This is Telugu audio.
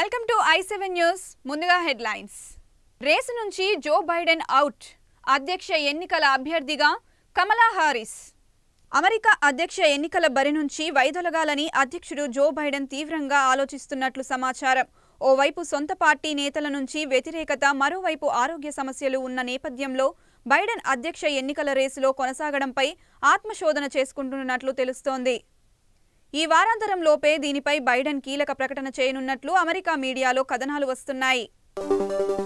welcome to I seven news ముందుగా హెడ్లైన్స్ రేసు నుంచి జో బైడెన్ అవుట్ అధ్యక్ష ఎన్నికల అభ్యర్థిగా కమలా హారిస్ అమెరికా అధ్యక్ష ఎన్నికల బరి నుంచి వైదొలగాలని అధ్యక్షుడు జో బైడెన్ తీవ్రంగా ఆలోచిస్తున్నట్లు సమాచారం ఓవైపు సొంత పార్టీ నేతల నుంచి వ్యతిరేకత మరోవైపు ఆరోగ్య సమస్యలు ఉన్న నేపథ్యంలో బైడెన్ అధ్యక్ష ఎన్నికల రేసులో కొనసాగడంపై ఆత్మశోధన చేసుకుంటున్నట్లు తెలుస్తోంది ఈ వారాంతరం లోపే దీనిపై బైడెన్ కీలక ప్రకటన చేయనున్నట్లు అమెరికా మీడియాలో కథనాలు వస్తున్నాయి